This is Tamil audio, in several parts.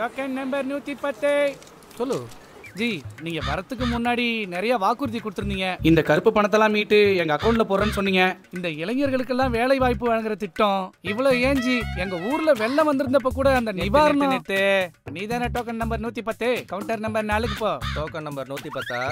டோக்கன் நம்பர் நூத்தி பத்து சொல்லு ஜி நீங்க வரத்துக்கு முன்னாடி நிறைய வாக்குறுதி கொடுத்துருந்தீங்க இந்த கருப்பு பணத்தெல்லாம் மீட்டு எங்க அக்கௌண்ட்ல போறேன்னு சொன்னீங்க இந்த இளைஞர்களுக்கெல்லாம் வேலை வாய்ப்பு வழங்குற திட்டம் இவ்வளவு ஏன் ஜி எங்க ஊர்ல வெள்ளம் வந்திருந்தப்ப கூட அந்த நிவாரணம் நீ தானே டோக்கன் நம்பர் நூத்தி பத்து கவுண்டர் நம்பர் நாலுக்கு போ டோக்கன் நம்பர் நூத்தி பத்தா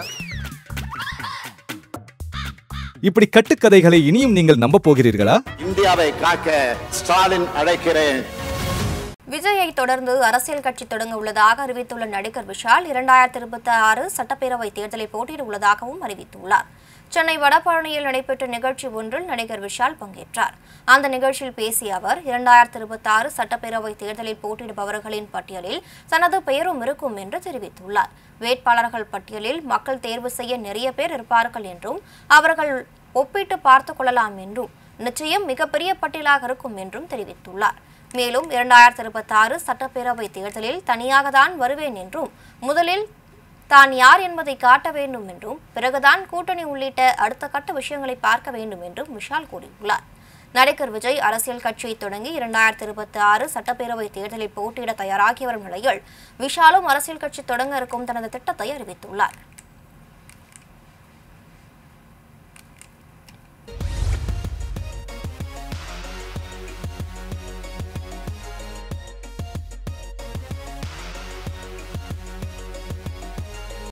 இப்படி கட்டுக்கதைகளை இனியும் நீங்கள் நம்ப போகிறீர்களா இந்தியாவை காக்க ஸ்டாலின் அழைக்கிறேன் விஜயை தொடர்ந்து அரசியல் கட்சி தொடங்க உள்ளதாக அறிவித்துள்ள நடிகர் விஷால் இரண்டாயிரத்தி இருபத்தி ஆறு சட்டப்பேரவை தேர்தலை போட்டியிட உள்ளதாகவும் அறிவித்துள்ளார் சென்னை வடபழனியில் நடைபெற்ற நிகழ்ச்சி ஒன்றில் நடிகர் விஷால் பங்கேற்றார் அந்த நிகழ்ச்சியில் பேசிய அவர் இரண்டாயிரத்தி இருபத்தி ஆறு சட்டப்பேரவை தேர்தலில் போட்டியிடுபவர்களின் பட்டியலில் தனது பெயரும் இருக்கும் என்று தெரிவித்துள்ளார் வேட்பாளர்கள் பட்டியலில் மக்கள் தேர்வு செய்ய நிறைய பேர் இருப்பார்கள் என்றும் அவர்கள் ஒப்பிட்டு பார்த்துக் கொள்ளலாம் என்றும் நிச்சயம் மிகப்பெரிய பட்டியலாக இருக்கும் என்றும் தெரிவித்துள்ளார் மேலும் இரண்டாயிரத்தி இருபத்தி ஆறு சட்டப்பேரவை தேர்தலில் தனியாக தான் வருவேன் என்றும் முதலில் தான் யார் என்பதை காட்ட வேண்டும் என்றும் பிறகுதான் கூட்டணி உள்ளிட்ட அடுத்த கட்ட விஷயங்களை பார்க்க வேண்டும் என்றும் விஷால் கூறியுள்ளார் நடிகர் விஜய் அரசியல் கட்சியை தொடங்கி இரண்டாயிரத்தி இருபத்தி ஆறு சட்டப்பேரவை தேர்தலில் போட்டியிட தயாராகி வரும் நிலையில் விஷாலும் அரசியல் கட்சி தொடங்க இருக்கும் தனது திட்டத்தை அறிவித்துள்ளார்